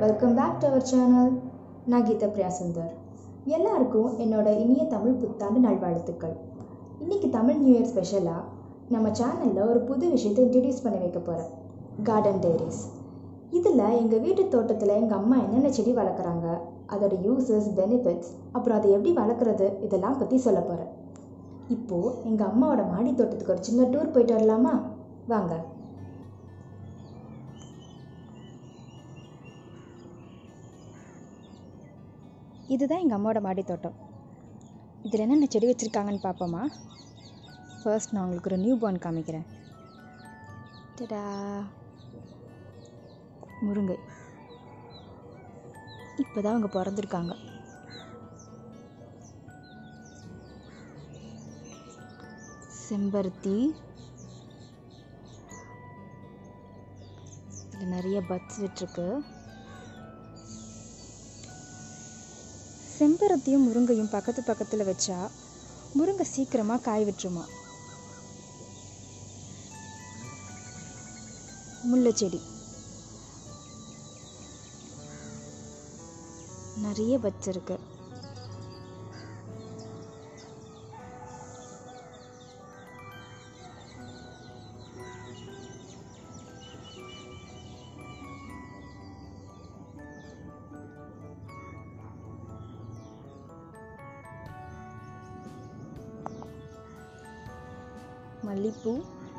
welcome back to our channel நான் கீதா பிரியா சுந்தர் எல்லாருக்கும் என்னோட இனிய தமிழ் புத்தாண்டு நல்வாழ்த்துக்கள் இன்றைக்கி தமிழ் நியூ இயர் ஸ்பெஷலாக நம்ம சேனலில் ஒரு புது விஷயத்தை இன்ட்ரடியூஸ் பண்ணி வைக்க போகிறேன் கார்டன் டைரிஸ் இதில் எங்கள் வீட்டு தோட்டத்தில் எங்கள் அம்மா என்னென்ன செடி வளர்க்குறாங்க அதோட யூசஸ் பெனிஃபிட்ஸ் அப்புறம் அதை எப்படி வளர்க்குறது இதெல்லாம் பற்றி சொல்ல போகிறேன் இப்போது எங்கள் அம்மாவோட மாடி தோட்டத்துக்கு ஒரு சின்ன டூர் போயிட்டு வரலாமா வாங்க இதுதான் எங்கள் அம்மாவோட மாடி தோட்டம் இதில் என்னென்ன செடி வச்சுருக்காங்கன்னு பார்ப்போமா ஃபர்ஸ்ட் நான் உங்களுக்கு ஒரு நியூ பார்ன் காமிக்கிறேன் டடா முருங்கை இப்போ தான் அவங்க பிறந்திருக்காங்க செம்பருத்தி இதில் நிறைய பட்ஸ் விட்டுருக்கு செம்பருத்தியும் முருங்கையும் பக்கத்து பக்கத்தில் வச்சா முருங்கை சீக்கிரமாக காய் விட்டுருமா முல்லை செடி நிறைய பட்ஸ் இருக்கு மல்லிப்பூ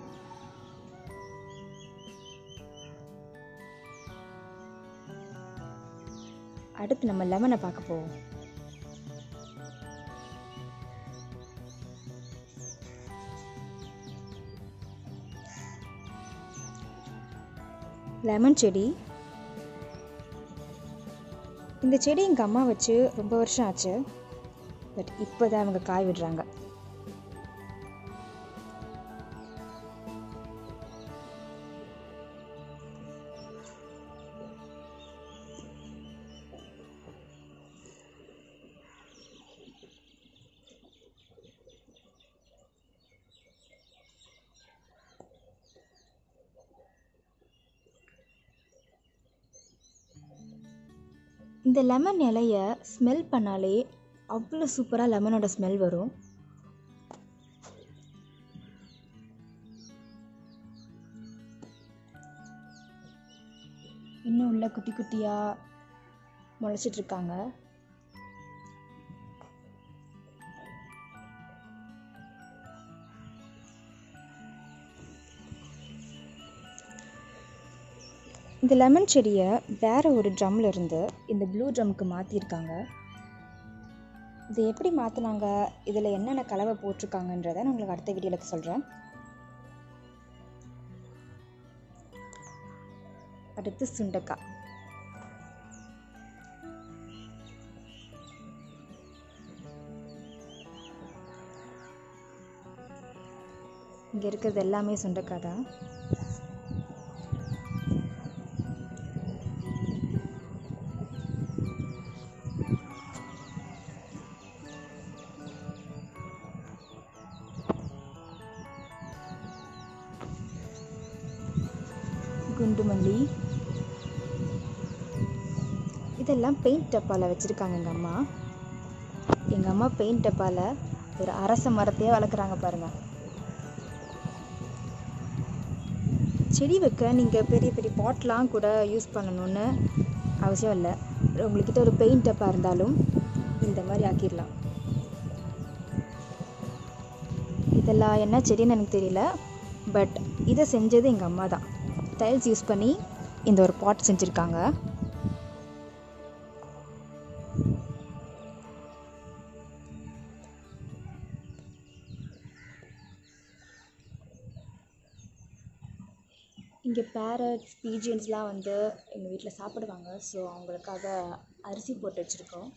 அடுத்து நம்ம லெமனை பார்க்க போவோம் லெமன் செடி இந்த செடி எங்கள் அம்மா வச்சு ரொம்ப வருஷம் ஆச்சு பட் இப்போ தான் அவங்க காய் விடுறாங்க இந்த லெமன் இலைய ஸ்மெல் பண்ணாலே அவ்வளோ சூப்பராக லெமனோட ஸ்மெல் வரும் இன்னும் உள்ள குட்டி குட்டியாக முளைச்சிட்ருக்காங்க இந்த லெமன் செடியை வேற ஒரு ட்ரம்ல இருந்து இந்த ப்ளூ ட்ரம்க்கு மாற்றிருக்காங்க இதை எப்படி மாற்றினாங்க இதில் என்னென்ன கலவை போட்டிருக்காங்கன்றதை நான் உங்களுக்கு அடுத்த வீடியோவில் சொல்கிறேன் அடுத்து சுண்டக்காய் இங்கே இருக்கிறது எல்லாமே சுண்டக்காய் தான் குண்டுமல்லி இதெல்லாம் பெயிண்ட் டப்பாவில் வச்சுருக்காங்க எங்கள் அம்மா எங்கள் அம்மா பெயிண்ட் டப்பாவில் ஒரு அரச மரத்தையே வளர்க்குறாங்க பாருங்கள் செடி வைக்க நீங்கள் பெரிய பெரிய பாட்லாம் கூட யூஸ் பண்ணணும்னு அவசியம் இல்லை உங்கள்கிட்ட ஒரு பெயிண்ட் டப்பா இருந்தாலும் இந்த மாதிரி ஆக்கிடலாம் இதெல்லாம் என்ன செடின்னு எனக்கு தெரியல பட் இதை செஞ்சது எங்கள் அம்மா தான் டைல்ஸ் யூஸ் பண்ணி இந்த ஒரு பாட் செஞ்சுருக்காங்க இங்கே பேரட்ஸ் பீஜியன்ஸ்லாம் வந்து எங்கள் வீட்டில் சாப்பிடுவாங்க ஸோ அவங்களுக்காக அரிசி போட்டு வச்சுருக்கோம்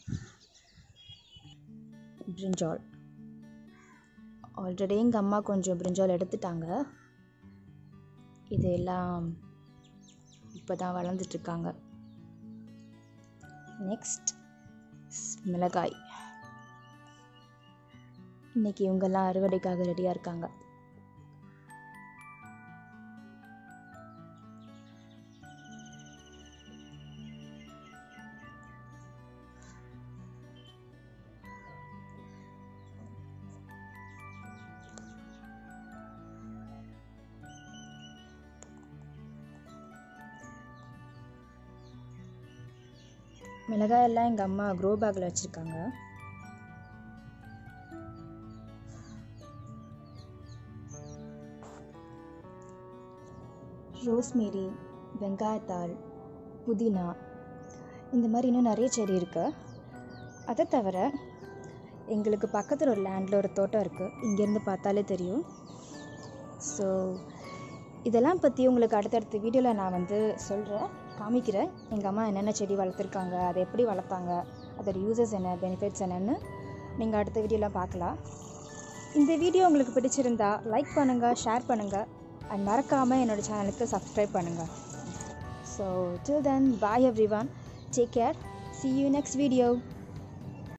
பிரிஞ்சால் ஆல்ரெடி எங்கள் அம்மா கொஞ்சம் பிரிஞ்சால் எடுத்துட்டாங்க இது எல்லாம் இப்போ தான் வளர்ந்துட்டுருக்காங்க நெக்ஸ்ட் மிளகாய் இன்றைக்கி இவங்கெல்லாம் அறுவடைக்காக ரெடியாக இருக்காங்க மிளகாய் எல்லாம் எங்கள் அம்மா க்ரோ பேக்கில் வச்சுருக்காங்க ரோஸ்மேரி வெங்காயத்தாள் புதினா இந்த மாதிரி இன்னும் நிறைய செடி இருக்குது அதை தவிர எங்களுக்கு பக்கத்தில் ஒரு லேண்டில் ஒரு தோட்டம் இருக்குது இங்கேருந்து பார்த்தாலே தெரியும் ஸோ இதெல்லாம் பற்றி உங்களுக்கு அடுத்தடுத்த வீடியோவில் நான் வந்து சொல்கிறேன் காமிக்கிறேன் எங்கள் அம்மா என்னென்ன செடி வளர்த்துருக்காங்க அதை எப்படி வளர்த்தாங்க அதோட யூசஸ் என்ன பெனிஃபிட்ஸ் என்னன்னு நீங்கள் அடுத்த வீடியோலாம் பார்க்கலாம் இந்த வீடியோ உங்களுக்கு பிடிச்சிருந்தா லைக் பண்ணுங்கள் ஷேர் பண்ணுங்கள் அண்ட் மறக்காமல் என்னோடய சேனலுக்கு சப்ஸ்கிரைப் பண்ணுங்கள் so till then bye everyone take care see you next video